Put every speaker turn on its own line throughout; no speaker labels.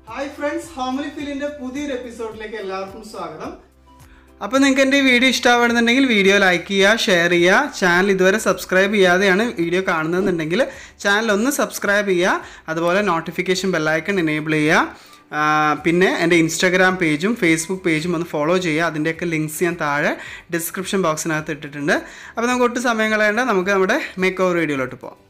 Hi friends ഹോമലി ഫീലിന്റെ പുതിയൊരു എപ്പിസോഡിലേക്ക് എല്ലാവർക്കും സ്വാഗതം അപ്പോൾ നിങ്ങൾക്ക് എൻ്റെ ഈ വീഡിയോ ഇഷ്ടമാവുന്നുണ്ടെങ്കിൽ വീഡിയോ ലൈക്ക് ചെയ്യുക ഷെയർ ചെയ്യുക ചാനൽ ഇതുവരെ സബ്സ്ക്രൈബ് ചെയ്യാതെയാണ് വീഡിയോ കാണുന്നതെന്നുണ്ടെങ്കിൽ ചാനൽ ഒന്ന് സബ്സ്ക്രൈബ് ചെയ്യുക അതുപോലെ നോട്ടിഫിക്കേഷൻ ബെല്ലൈക്കൺ എനേബിൾ ചെയ്യുക ആ, പിന്നെ എൻ്റെ ഇൻസ്റ്റാഗ്രാം പേജും ഫേസ്ബുക്ക് പേജും ഒന്ന് ഫോളോ ചെയ്യുക അതിൻ്റെയൊക്കെ ലിങ്ക്സ് ഞാൻ താഴെ ഡിസ്ക്രിപ്ഷൻ ബോക്സിനകത്ത് ഇട്ടിട്ടുണ്ട് അപ്പോൾ നമുക്ക് ഒട്ടും സമയം കളയേണ്ട നമുക്ക് നമ്മുടെ മേക്ക് ഓവർ വീഡിയോയിലോട്ട് പോകാം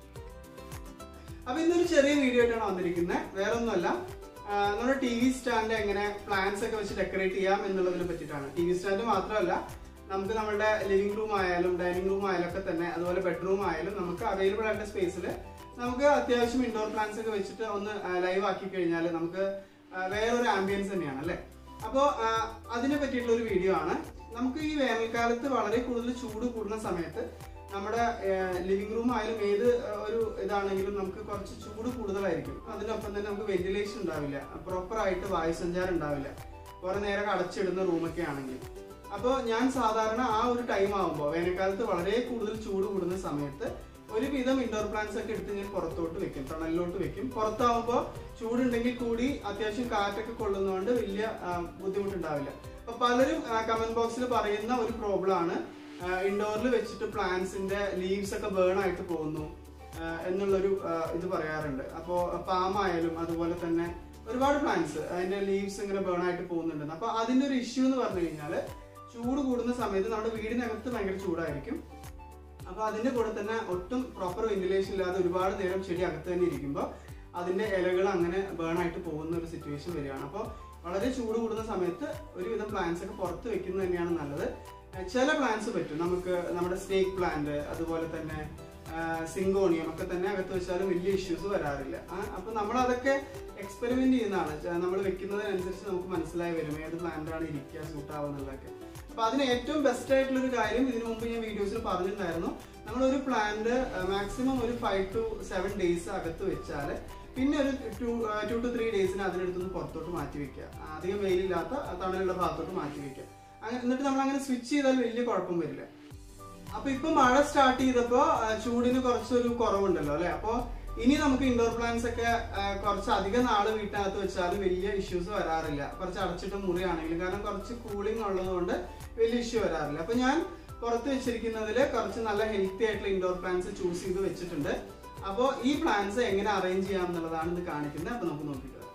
അപ്പൊ ഇന്നൊരു ചെറിയ വീഡിയോ ആയിട്ടാണ് വന്നിരിക്കുന്നത് വേറെ ഒന്നുമല്ല ആ, നമ്മുടെ ടി വി സ്റ്റാൻഡ് എങ്ങനെ പ്ലാന്റ്സ് ഒക്കെ വെച്ച് ഡെക്കറേറ്റ് ചെയ്യാം എന്നുള്ളതിനെ പറ്റിയിട്ടാണ് ടി വി സ്റ്റാൻഡ് മാത്രമല്ല നമുക്ക് നമ്മുടെ ലിവിംഗ് റൂം ആയാലും ഡൈനിങ് റൂം ആയാലും ഒക്കെ തന്നെ അതുപോലെ ബെഡ്റൂം ആയാലും നമുക്ക് അവൈലബിൾ ആയിട്ടുള്ള സ്പേസിൽ നമുക്ക് അത്യാവശ്യം ഇൻഡോർ പ്ലാന്റ്സ് ഒക്കെ വെച്ചിട്ട് ഒന്ന് ലൈവ് ആക്കി കഴിഞ്ഞാൽ നമുക്ക് ആ, വേറൊരു ആംബിയൻസ് തന്നെയാണ് അല്ലേ അപ്പോൾ അതിനെ പറ്റിയിട്ടുള്ള ഒരു വീഡിയോ ആണ് നമുക്ക് ഈ വേനൽക്കാലത്ത് വളരെ കൂടുതൽ ചൂട് കൂടുന്ന സമയത്ത് നമ്മുടെ ലിവിംഗ് റൂം ആയാലും ഏത് ആ, ഒരു ഇതാണെങ്കിലും നമുക്ക് കുറച്ച് ചൂട് കൂടുതലായിരിക്കും അതിനൊപ്പം തന്നെ നമുക്ക് വെന്റിലേഷൻ ഉണ്ടാവില്ല പ്രോപ്പർ ആയിട്ട് വായുസഞ്ചാരം ഉണ്ടാവില്ല കുറെ നേരം അടച്ചിടുന്ന റൂമൊക്കെ ആണെങ്കിൽ അപ്പോൾ ഞാൻ സാധാരണ ആ ഒരു ടൈം ആകുമ്പോൾ വേനൽക്കാലത്ത് വളരെ കൂടുതൽ ചൂട് കൂടുന്ന സമയത്ത് ഒരുവിധം ഇൻഡോർ പ്ലാന്റ്സ് ഒക്കെ എടുത്ത് ഞാൻ പുറത്തോട്ട് വെക്കും തണലിലോട്ട് വെക്കും പുറത്താവുമ്പോൾ ചൂടുണ്ടെങ്കിൽ കൂടി അത്യാവശ്യം കാറ്റൊക്കെ കൊള്ളുന്നതുകൊണ്ട് വലിയ ആ, ബുദ്ധിമുട്ടുണ്ടാവില്ല അപ്പൊ പലരും കമന്റ് ബോക്സിൽ പറയുന്ന ഒരു പ്രോബ്ലം ആണ് ഇൻഡോറിൽ വെച്ചിട്ട് പ്ലാന്റ്സിന്റെ ലീവ്സ് ഒക്കെ ബേൺ ആയിട്ട് പോകുന്നു ആ, എന്നുള്ളൊരു ആ, ഇത് പറയാറുണ്ട് അപ്പോൾ പാം ആയാലും അതുപോലെ തന്നെ ഒരുപാട് പ്ലാന്റ്സ് അതിന്റെ ലീവ്സ് ഇങ്ങനെ ബേൺ ആയിട്ട് പോകുന്നുണ്ടെന്ന് അപ്പൊ അതിന്റെ ഒരു ഇഷ്യൂ എന്ന് പറഞ്ഞു കഴിഞ്ഞാല് ചൂട് കൂടുന്ന സമയത്ത് നമ്മുടെ വീടിനകത്ത് ഭയങ്കര ചൂടായിരിക്കും അപ്പൊ അതിന്റെ കൂടെ തന്നെ ഒട്ടും പ്രോപ്പർ വെന്റിലേഷൻ ഇല്ലാതെ ഒരുപാട് നേരം ചെടി അകത്ത് തന്നെ ഇരിക്കുമ്പോൾ അതിന്റെ ഇലകൾ അങ്ങനെ ബേൺ ആയിട്ട് പോകുന്ന ഒരു സിറ്റുവേഷൻ വരികയാണ് അപ്പോൾ വളരെ ചൂട് കൂടുന്ന സമയത്ത് ഒരുവിധം പ്ലാന്റ്സ് ഒക്കെ പുറത്ത് വെക്കുന്നത് തന്നെയാണ് നല്ലത് ഏർ ചില പ്ലാന്റ്സ് പറ്റും നമുക്ക് നമ്മുടെ സ്നേക്ക് പ്ലാന്റ് അതുപോലെ തന്നെ സിങ്കോണിയം ഒക്കെ തന്നെ അകത്ത് വെച്ചാലും വലിയ ഇഷ്യൂസ് വരാറില്ല ആ, അപ്പൊ നമ്മൾ അതൊക്കെ എക്സ്പെരിമെന്റ് ചെയ്യുന്നതാണ് നമ്മൾ വെക്കുന്നതിനനുസരിച്ച് നമുക്ക് മനസ്സിലായി വരും ഏത് പ്ലാന്റ് ആണ് ഇരിക്കുക സൂട്ട് ആവുന്നുള്ളതൊക്കെ അപ്പൊ അതിന് ഏറ്റവും ബെസ്റ്റ് ആയിട്ടുള്ള ഒരു കാര്യം ഇതിനു മുമ്പ് ഞാൻ വീഡിയോസിൽ പറഞ്ഞിട്ടുണ്ടായിരുന്നു നമ്മൾ ഒരു പ്ലാന്റ് മാക്സിമം ഒരു ഫൈവ് ടു സെവൻ ഡേയ്സ് അകത്ത് വെച്ചാൽ പിന്നെ ഒരു ടു ടു ടു ത്രീ ഡേയ്സിന് അതിനടുത്തുനിന്ന് പുറത്തോട്ട് മാറ്റി വെക്കുക അധികം വെയിലില്ലാത്ത തണലുള്ള ഭാഗത്തോട്ട് മാറ്റി വെക്കുക അങ്ങനെ എന്നിട്ട് നമ്മൾ അങ്ങനെ സ്വിച്ച് ചെയ്താൽ വലിയ കുഴപ്പം വരില്ല അപ്പൊ ഇപ്പൊ മഴ സ്റ്റാർട്ട് ചെയ്തപ്പോ ആ, ചൂടിന് കുറച്ചൊരു കുറവുണ്ടല്ലോ അല്ലെ അപ്പൊ ഇനി നമുക്ക് ഇൻഡോർ പ്ലാന്റ്സ് ഒക്കെ ആ, കുറച്ച് അധികം നാള് വീട്ടിനകത്ത് വെച്ചാൽ വലിയ ഇഷ്യൂസ് വരാറില്ല കുറച്ച് അടച്ചിട്ട മുറിയാണെങ്കിലും കാരണം കുറച്ച് കൂളിംഗ് ഉള്ളത് കൊണ്ട് വലിയ ഇഷ്യൂ വരാറില്ല അപ്പൊ ഞാൻ പുറത്ത് വെച്ചിരിക്കുന്നതിൽ കുറച്ച് നല്ല ഹെൽത്തി ആയിട്ടുള്ള ഇൻഡോർ പ്ലാന്റ്സ് ചൂസ് ചെയ്ത് വെച്ചിട്ടുണ്ട് അപ്പോൾ ഈ പ്ലാന്റ്സ് എങ്ങനെ അറേഞ്ച് ചെയ്യാം എന്നുള്ളതാണ് ഇത് കാണിക്കുന്നത് അപ്പൊ നമുക്ക് നോക്കിയിട്ട് വരാം.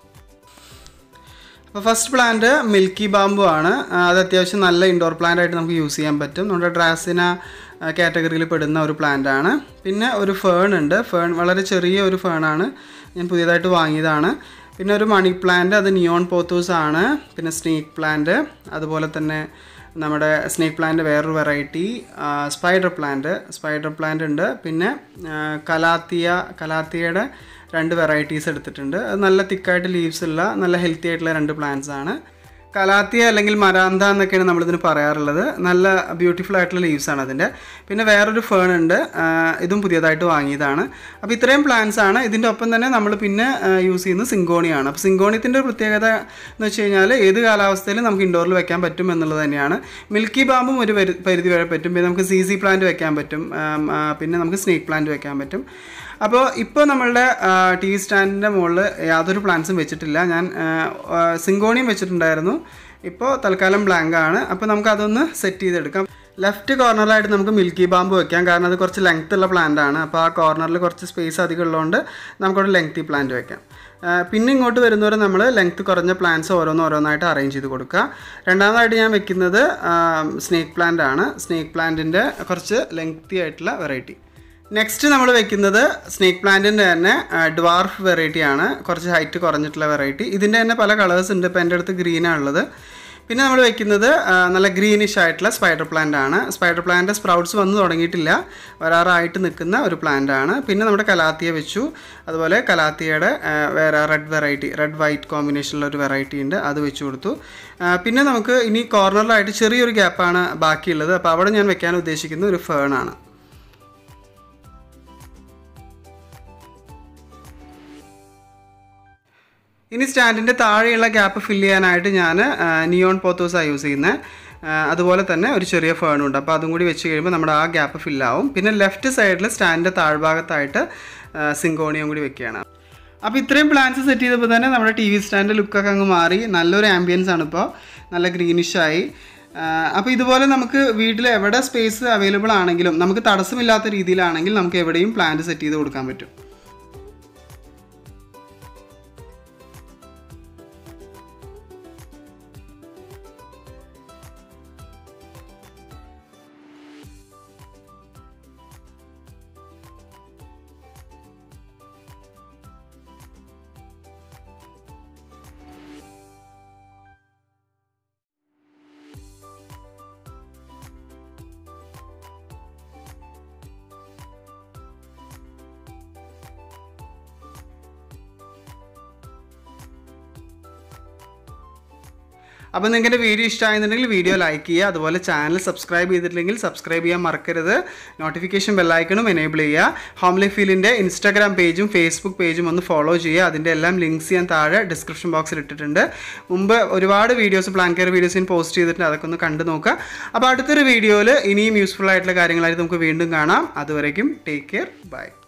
അപ്പോൾ ഫസ്റ്റ് പ്ലാന്റ് മിൽക്കി ബാമ്പു ആണ് ആ, അത് അത്യാവശ്യം നല്ല ഇൻഡോർ പ്ലാന്റ് ആയിട്ട് നമുക്ക് യൂസ് ചെയ്യാൻ പറ്റും നമ്മുടെ ഡ്രാസിന കാറ്റഗറിയിൽ പെടുന്ന ഒരു പ്ലാന്റ് ആണ് പിന്നെ ഒരു ഫേൺ ഉണ്ട് ഫേൺ വളരെ ചെറിയ ഒരു ഫേൺ ആണ് ഞാൻ പുതിയതായിട്ട് വാങ്ങിയതാണ് പിന്നെ ഒരു മണി പ്ലാന്റ് അത് നിയോൺ പോത്തൂസ് ആണ് പിന്നെ സ്നേക്ക് പ്ലാന്റ് അതുപോലെ തന്നെ നമ്മുടെ സ്നേക്ക് പ്ലാന്റ് വേറൊരു variety spider plant spider plant ഉണ്ട് പിന്നെ ആ, കലാത്തിയ കലാത്തിയയുടെ രണ്ട് വെറൈറ്റീസ് എടുത്തിട്ടുണ്ട് അത് നല്ല തിക്കായിട്ട് ലീവ്സ് ഉള്ള നല്ല ഹെൽത്തി ആയിട്ടുള്ള രണ്ട് പ്ലാന്റ്സ് ആണ് കലാത്തിയ അല്ലെങ്കിൽ മരാന്ത എന്നൊക്കെയാണ് നമ്മളിതിന് പറയാറുള്ളത് നല്ല ബ്യൂട്ടിഫുൾ ആയിട്ടുള്ള ലീവ്സ് ആണ് അതിൻ്റെ പിന്നെ വേറൊരു ഫേൺ ഉണ്ട് ആ, ഇതും പുതിയതായിട്ട് വാങ്ങിയതാണ് അപ്പോൾ ഇത്രയും പ്ലാന്റ്സ് ആണ് ഇതിൻ്റെ ഒപ്പം തന്നെ നമ്മൾ പിന്നെ യൂസ് ചെയ്യുന്നത് സിങ്കോണിയാണ് അപ്പോൾ സിങ്കോണിയത്തിൻ്റെ ഒരു പ്രത്യേകത എന്ന് വെച്ച് കഴിഞ്ഞാൽ ഏത് കാലാവസ്ഥയിലും നമുക്ക് ഇൻഡോറിൽ വെക്കാൻ പറ്റും എന്നുള്ളത് തന്നെയാണ് മിൽക്കി ബാമ്പും ഒരു പരി- പരിധി വരെ പറ്റും പിന്നെ നമുക്ക് സി സി പ്ലാന്റ് വെക്കാൻ പറ്റും ആം, ആ, പിന്നെ നമുക്ക് സ്നേക്ക് പ്ലാന്റ് വെക്കാൻ പറ്റും അപ്പോൾ ഇപ്പോൾ നമ്മളുടെ ടി വി സ്റ്റാൻഡിൻ്റെ മുകളിൽ യാതൊരു പ്ലാന്റ്സും വെച്ചിട്ടില്ല ഞാൻ ആ, ആ, സിങ്കോണിയം വെച്ചിട്ടുണ്ടായിരുന്നു ഇപ്പോൾ തൽക്കാലം ബ്ലാങ്ക് ആണ് അപ്പോൾ നമുക്ക് അതൊന്ന് സെറ്റ് ചെയ്തെടുക്കാം ലെഫ്റ്റ് കോർണറിലായിട്ട് നമുക്ക് മിൽക്കി ബാമ്പ് വെക്കാം കാരണം അത് കുറച്ച് ലെങ്ത് ഉള്ള പ്ലാന്റ് ആണ് അപ്പോൾ ആ കോർണറിൽ കുറച്ച് സ്പേസ് അധികം ഉള്ളതുകൊണ്ട് നമുക്കൊരു ലെങ്തി പ്ലാന്റ് വെക്കാം ആ, പിന്നെ ഇങ്ങോട്ട് വരുന്നവരെ നമ്മൾ ലെങ്ത് കുറഞ്ഞ പ്ലാന്റ്സ് ഓരോന്ന് ഓരോന്നായിട്ട് അറേഞ്ച് ചെയ്ത് കൊടുക്കുക രണ്ടാമതായിട്ട് ഞാൻ വെക്കുന്നത് സ്നേക്ക് പ്ലാന്റ് ആണ് സ്നേക്ക് പ്ലാന്റിൻ്റെ കുറച്ച് ലെങ്തി ആയിട്ടുള്ള വെറൈറ്റി നെക്സ്റ്റ് നമ്മൾ വെക്കുന്നത് സ്നേക്ക് പ്ലാന്റിൻ്റെ തന്നെ ഡ്വാർഫ് വെറൈറ്റി ആണ് കുറച്ച് ഹൈറ്റ് കുറഞ്ഞിട്ടുള്ള വെറൈറ്റി ഇതിൻ്റെ തന്നെ പല കളേഴ്സ് ഉണ്ട് ഇപ്പോൾ എൻ്റെ അടുത്ത് ഗ്രീനാണ് ഉള്ളത് പിന്നെ നമ്മൾ വെക്കുന്നത് ആ, നല്ല ഗ്രീനിഷ് ആയിട്ടുള്ള സ്പൈഡർ പ്ലാന്റ് ആണ് സ്പൈഡർ പ്ലാന്റ് സ്പ്രൗട്ട്സ് വന്നു തുടങ്ങിയിട്ടില്ല വരാറായിട്ട് നിൽക്കുന്ന ഒരു പ്ലാന്റ് ആണ് പിന്നെ നമ്മുടെ കലാത്തിയ വെച്ചു അതുപോലെ കലാത്തിയയുടെ ആ, വേറെ റെഡ് വെറൈറ്റി റെഡ് വൈറ്റ് കോമ്പിനേഷനിലുള്ള ഒരു വെറൈറ്റി ഉണ്ട് അത് വെച്ച് കൊടുത്തു ആ, പിന്നെ നമുക്ക് ഇനി കോർണറിലായിട്ട് ചെറിയൊരു ഗ്യാപ്പാണ് ബാക്കിയുള്ളത് അപ്പോൾ അവിടെ ഞാൻ വെക്കാൻ ഉദ്ദേശിക്കുന്ന ഒരു ഫേൺ ആണ് ഇനി സ്റ്റാൻഡിൻ്റെ താഴെയുള്ള ഗ്യാപ്പ് ഫില്ല് ചെയ്യാനായിട്ട് ഞാൻ നിയോൺ പോത്തോസാണ് യൂസ് ചെയ്യുന്നത് അതുപോലെ തന്നെ ഒരു ചെറിയ ഫേണും ഉണ്ട് അപ്പോൾ അതും കൂടി വെച്ച് കഴിയുമ്പോൾ നമ്മുടെ ആ ഗ്യാപ്പ് ഫില്ലാവും പിന്നെ ലെഫ്റ്റ് സൈഡിൽ സ്റ്റാൻഡിൻ്റെ താഴ്ഭാഗത്തായിട്ട് സിങ്കോണിയം കൂടി വെക്കുകയാണ് അപ്പോൾ ഇത്രയും പ്ലാൻസ് സെറ്റ് ചെയ്തപ്പോൾ തന്നെ നമ്മുടെ ടി വി സ്റ്റാൻഡ് ലുക്കൊക്കെ അങ്ങ് മാറി നല്ലൊരു ആംബിയൻസ് ആണ് ഇപ്പോൾ നല്ല ഗ്രീനിഷായി അപ്പോൾ ഇതുപോലെ നമുക്ക് വീട്ടിൽ എവിടെ സ്പേസ് അവൈലബിൾ ആണെങ്കിലും നമുക്ക് തടസ്സമില്ലാത്ത രീതിയിലാണെങ്കിൽ നമുക്ക് എവിടെയും പ്ലാന്റ് സെറ്റ് ചെയ്ത് കൊടുക്കാൻ പറ്റും അപ്പോൾ നിങ്ങൾക്ക് വീഡിയോ ഇഷ്ടമായെന്നുണ്ടെങ്കിൽ വീഡിയോ ലൈക്ക് ചെയ്യുക അതുപോലെ ചാനൽ സബ്സ്ക്രൈബ് ചെയ്തിട്ടില്ലെങ്കിൽ സബ്സ്ക്രൈബ് ചെയ്യാൻ മറക്കരുത് നോട്ടിഫിക്കേഷൻ ബെല്ലൈക്കണും എനേബിൾ ചെയ്യുക ഹോംലി ഫീലിൻ്റെ ഇൻസ്റ്റാഗ്രാം പേജും ഫേസ്ബുക്ക് പേജും ഒന്ന് ഫോളോ ചെയ്യുക അതിൻ്റെ എല്ലാം ലിങ്ക്സ് ഞാൻ താഴെ ഡിസ്ക്രിപ്ഷൻ ബോക്സിൽ ഇട്ടിട്ടുണ്ട് മുമ്പ് ഒരുപാട് വീഡിയോസ് പ്ലാൻ കെയർ വീഡിയോസ് ഞാൻ പോസ്റ്റ് ചെയ്തിട്ടുണ്ട് അതൊക്കെ ഒന്ന് കണ്ടു നോക്കുക അപ്പോൾ അടുത്തൊരു വീഡിയോയിൽ ഇനിയും യൂസ്ഫുൾ ആയിട്ടുള്ള കാര്യങ്ങളായിട്ട് നമുക്ക് വീണ്ടും കാണാം അതുവരേക്കും ടേക്ക് കെയർ ബൈ